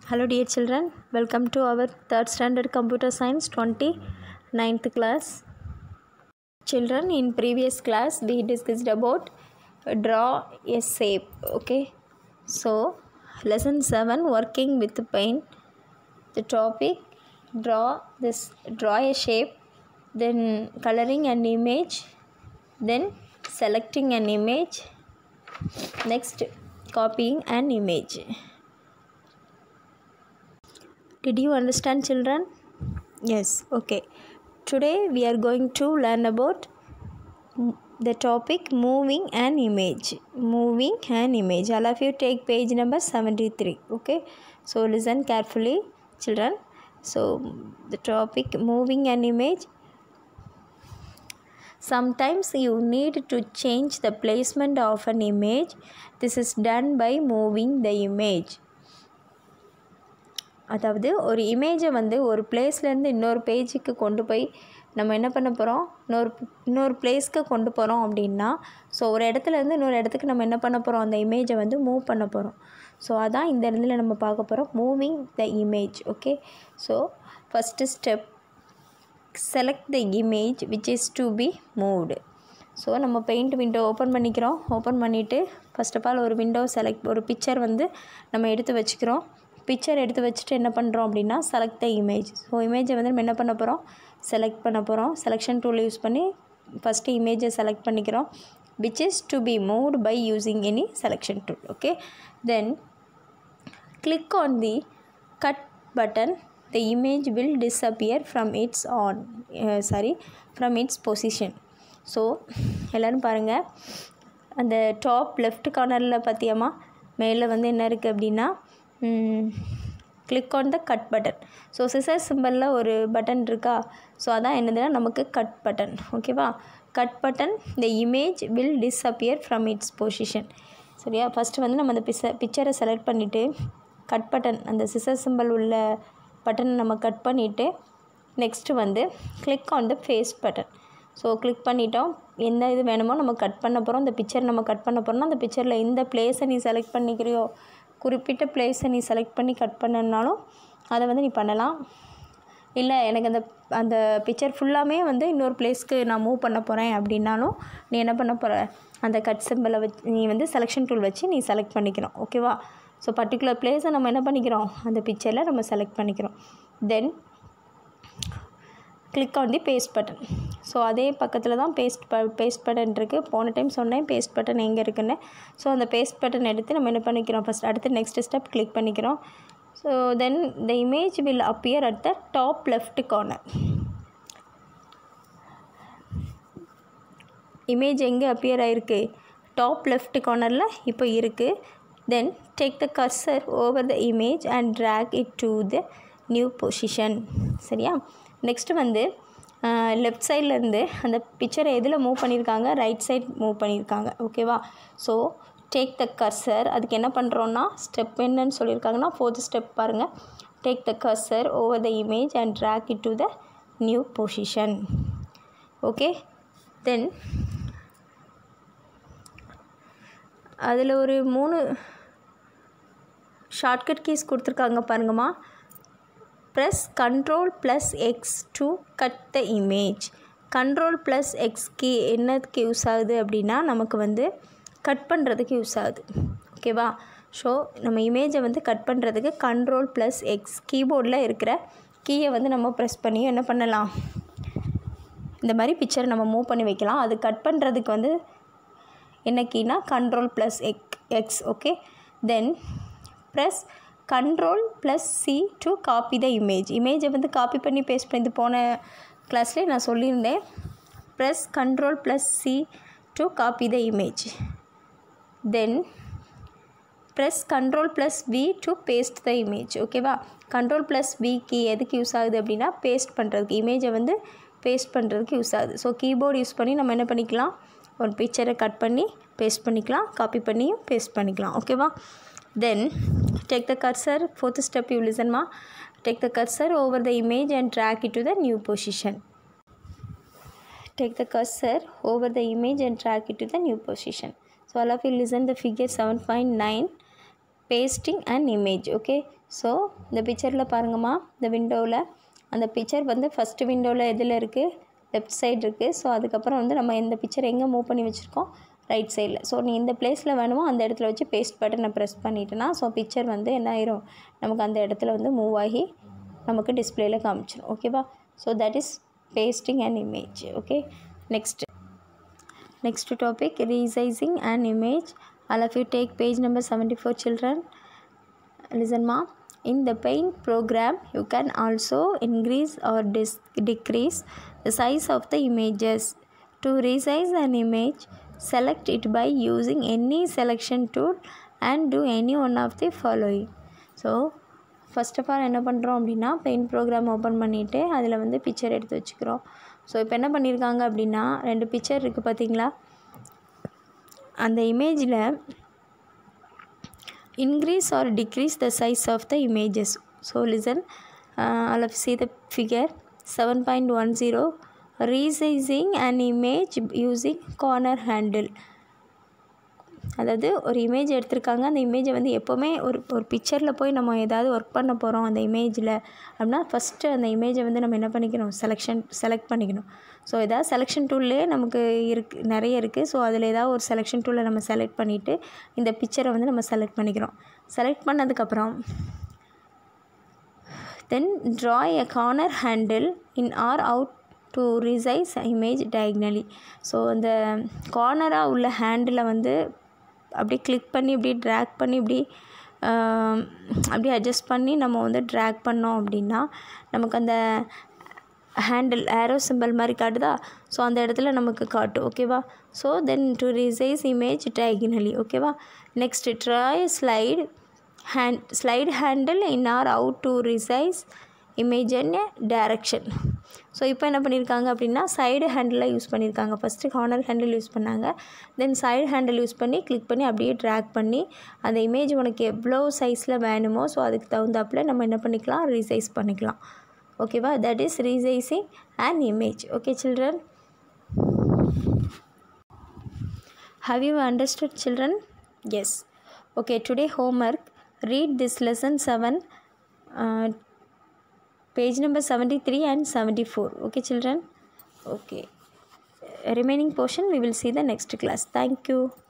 Hello dear children, welcome to our third standard computer science 29th class. Children, in previous class we discussed about draw a shape. Okay, so lesson 7 working with paint. The topic draw this draw a shape, then coloring an image, then selecting an image, next copying an image. Did you understand, children? Yes, okay. Today we are going to learn about m- the topic moving an image. Moving an image. All of you take page number 73. Okay, so listen carefully, children. So, the topic moving an image. Sometimes you need to change the placement of an image. This is done by moving the image. அதாவது ஒரு இமேஜை வந்து ஒரு பிளேஸ்லேருந்து இன்னொரு பேஜுக்கு கொண்டு போய் நம்ம என்ன பண்ண போகிறோம் இன்னொரு இன்னொரு பிளேஸ்க்கு கொண்டு போகிறோம் அப்படின்னா ஸோ ஒரு இடத்துலேருந்து இன்னொரு இடத்துக்கு நம்ம என்ன பண்ண போகிறோம் அந்த இமேஜை வந்து மூவ் பண்ண போகிறோம் ஸோ அதான் இந்த இடத்துல நம்ம பார்க்க போகிறோம் moving the image okay so first step select the image which is to be moved so நம்ம பெயிண்ட் விண்டோ ஓப்பன் பண்ணிக்கிறோம் ஓப்பன் பண்ணிவிட்டு ஃபஸ்ட் ஆஃப் ஆல் ஒரு விண்டோ செலக்ட் ஒரு பிக்சர் வந்து நம்ம எடுத்து வச்சுக்கிறோம் பிக்சர் எடுத்து வச்சுட்டு என்ன பண்ணுறோம் அப்படின்னா செலக்ட் த இமேஜ் ஸோ இமேஜை வந்து நம்ம என்ன பண்ண போகிறோம் செலக்ட் பண்ண போகிறோம் செலெக்ஷன் டூல் யூஸ் பண்ணி ஃபஸ்ட்டு இமேஜை செலக்ட் பண்ணிக்கிறோம் which is to be moved by using any selection tool okay then click on the cut button the image will disappear from its on uh, sorry from its position so எல்லோரும் பாருங்கள் அந்த top left கார்னரில் பார்த்தியாமா மேலே வந்து என்ன இருக்குது அப்படின்னா click on the cut button so scissor சிம்பிளில் ஒரு பட்டன் இருக்கா ஸோ அதான் என்னதுன்னா நமக்கு கட் பட்டன் ஓகேவா cut button the image will disappear from its position சரியா ஃபஸ்ட்டு வந்து நம்ம அந்த பிச பிக்சரை செலக்ட் பண்ணிவிட்டு கட் பட்டன் அந்த சிசர் சிம்பிள் உள்ள பட்டனை நம்ம கட் பண்ணிவிட்டு நெக்ஸ்ட்டு வந்து click on the paste button so click பண்ணிட்டோம் எந்த இது வேணுமோ நம்ம கட் பண்ண போகிறோம் அந்த பிக்சர் நம்ம கட் பண்ண போகிறோம்னா அந்த பிக்சரில் எந்த பிளேஸை நீ செலக்ட் பண்ணிக்கிறியோ குறிப்பிட்ட பிளேஸை நீ செலக்ட் பண்ணி கட் பண்ணனாலும் அதை வந்து நீ பண்ணலாம் இல்லை எனக்கு அந்த அந்த பிக்சர் ஃபுல்லாமே வந்து இன்னொரு பிளேஸ்க்கு நான் மூவ் பண்ண போகிறேன் அப்படின்னாலும் நீ என்ன பண்ண போகிற அந்த கட் சிம்பிளை வச்சு நீ வந்து செலெக்ஷன் டூல் வச்சு நீ செலக்ட் பண்ணிக்கணும் ஓகேவா ஸோ பர்டிகுலர் பிளேஸை நம்ம என்ன பண்ணிக்கிறோம் அந்த பிக்சரில் நம்ம செலக்ட் பண்ணிக்கிறோம் then click on the paste button so அதே பக்கத்தில் தான் பேஸ்ட் ப பேஸ்ட் பட்டன் இருக்குது போன டைம் சொன்னேன் பேஸ்ட் பட்டன் எங்கே இருக்குன்னு ஸோ அந்த பேஸ்ட் பட்டன் எடுத்து நம்ம என்ன பண்ணிக்கிறோம் ஃபஸ்ட் அடுத்து நெக்ஸ்ட் ஸ்டெப் கிளிக் பண்ணிக்கிறோம் so then the image will appear at the top left corner image எங்கே அப்பியர் ஆகிருக்கு டாப் லெஃப்ட் கார்னரில் இப்போ இருக்குது then take the cursor over the image and drag it to the new position சரியா next வந்து left சைட்லேருந்து அந்த பிக்சரை எதில் மூவ் பண்ணியிருக்காங்க ரைட் சைட் மூவ் பண்ணியிருக்காங்க ஓகேவா ஸோ டேக் த கர்சர் அதுக்கு என்ன பண்ணுறோன்னா ஸ்டெப் என்னன்னு சொல்லியிருக்காங்கன்னா ஃபோர்த் ஸ்டெப் பாருங்கள் take the cursor over the image and drag it to the new position okay then அதில் ஒரு மூணு ஷார்ட்கட் கீஸ் கொடுத்துருக்காங்க பாருங்கம்மா press control plus X to cut the image control plus X key என்னதுக்கு use ஆகுது அப்படின்னா நமக்கு வந்து கட் பண்ணுறதுக்கு யூஸ் ஆகுது ஓகேவா ஸோ நம்ம இமேஜை வந்து கட் பண்ணுறதுக்கு கண்ட்ரோல் ப்ளஸ் எக்ஸ் கீபோர்டில் இருக்கிற கீயை வந்து நம்ம ப்ரெஸ் பண்ணி என்ன பண்ணலாம் இந்த மாதிரி பிக்சரை நம்ம மூவ் பண்ணி வைக்கலாம் அது கட் பண்ணுறதுக்கு வந்து என்ன கீனா கண்ட்ரோல் ப்ளஸ் எக் X okay then press control plus C to copy the image இமேஜை வந்து காப்பி பண்ணி பேஸ்ட் பண்ணி போன கிளாஸ்லேயே நான் சொல்லியிருந்தேன் press control plus C to copy the image then press control plus V to paste the image ஓகேவா கண்ட்ரோல் ப்ளஸ் வி கீ எதுக்கு யூஸ் ஆகுது அப்படின்னா பேஸ்ட் பண்ணுறதுக்கு இமேஜை வந்து பேஸ்ட் பண்ணுறதுக்கு யூஸ் ஆகுது ஸோ கீபோர்டு யூஸ் பண்ணி நம்ம என்ன பண்ணிக்கலாம் ஒரு பிக்சரை கட் பண்ணி பேஸ்ட் பண்ணிக்கலாம் காப்பி பண்ணியும் பேஸ்ட் பண்ணிக்கலாம் ஓகேவா then take the cursor fourth step you listen ma take the cursor over the image and drag it to the new position take the cursor over the image and drag it to the new position so all of you listen the figure 7.9 pasting an image okay so இந்த பிக்சரில் பாருங்கம்மா இந்த விண்டோவில் அந்த picture வந்து first விண்டோவில் எதில் இருக்குது லெஃப்ட் சைடு இருக்குது ஸோ அதுக்கப்புறம் வந்து நம்ம இந்த பிக்சர் எங்கே மூவ் பண்ணி வச்சுருக்கோம் ரைட் சைடில் ஸோ நீ இந்த பிளேஸில் வேணுமோ அந்த இடத்துல வச்சு பேஸ்ட் பட்டனை ப்ரெஸ் பண்ணிட்டேன்னா ஸோ பிக்சர் வந்து என்ன ஆயிரும் நமக்கு அந்த இடத்துல வந்து மூவ் ஆகி நமக்கு டிஸ்பிளேயில் காமிச்சிடும் ஓகேவா so that is pasting and image okay next next topic resizing an image all of you take page number 74 children listen ma in the paint program you can also increase or dis- decrease the size of the images to resize an image select it by using any selection tool and do any one of the following so first of all என்ன பண்ணுறோம் அப்படின்னா paint program open பண்ணிவிட்டு அதில் வந்து picture எடுத்து வச்சுக்கிறோம் so இப்போ என்ன பண்ணியிருக்காங்க அப்படின்னா ரெண்டு பிக்சர் இருக்குது பார்த்தீங்களா அந்த இமேஜில் increase or decrease the size of the images so listen uh, all of you see the figure 7.10 resizing an image using corner handle அதாவது ஒரு இமேஜ் எடுத்திருக்காங்க அந்த இமேஜை வந்து எப்போவுமே ஒரு ஒரு பிக்சரில் போய் நம்ம ஏதாவது ஒர்க் பண்ண போகிறோம் அந்த இமேஜில் அப்படின்னா ஃபஸ்ட்டு அந்த இமேஜை வந்து நம்ம என்ன பண்ணிக்கணும் செலெக்ஷன் செலக்ட் பண்ணிக்கணும் ஸோ ஏதாவது செலெக்ஷன் டூல்லே நமக்கு இருக்கு நிறைய இருக்குது ஸோ அதில் ஏதாவது ஒரு செலெக்ஷன் டூலை நம்ம செலக்ட் பண்ணிவிட்டு இந்த பிக்சரை வந்து நம்ம செலக்ட் பண்ணிக்கிறோம் செலக்ட் பண்ணதுக்கப்புறம் then draw a corner handle in or out to resize image diagonally so அந்த கார்னராக உள்ள ஹேண்டில் வந்து அப்படியே கிளிக் பண்ணி இப்படியே ட்ராக் பண்ணி இப்படி அப்படியே அட்ஜஸ்ட் பண்ணி நம்ம வந்து ட்ராக் பண்ணோம் அப்படின்னா நமக்கு அந்த ஹேண்டில் ஏரோ சிம்பிள் மாதிரி காட்டுதா ஸோ அந்த இடத்துல நமக்கு காட்டும் ஓகேவா so then to resize image diagonally ஓகேவா next draw slide hand slide handle in or out to resize image and direction so இப்போ என்ன பண்ணியிருக்காங்க அப்படின்னா சைடு ஹேண்டில் யூஸ் பண்ணியிருக்காங்க ஃபஸ்ட்டு கார்னர் ஹேண்டில் யூஸ் பண்ணாங்க தென் சைடு ஹேண்டில் யூஸ் பண்ணி click பண்ணி அப்படியே ட்ராக் பண்ணி அந்த இமேஜ் உனக்கு எவ்வளோ சைஸில் வேணுமோ ஸோ அதுக்கு தகுந்தாப்பில் நம்ம என்ன பண்ணிக்கலாம் ரீசைஸ் பண்ணிக்கலாம் ஓகேவா that is resizing and image okay children have you understood children yes okay today homework read this lesson 7 uh, page number 73 and 74 okay children okay remaining portion we will see the next class thank you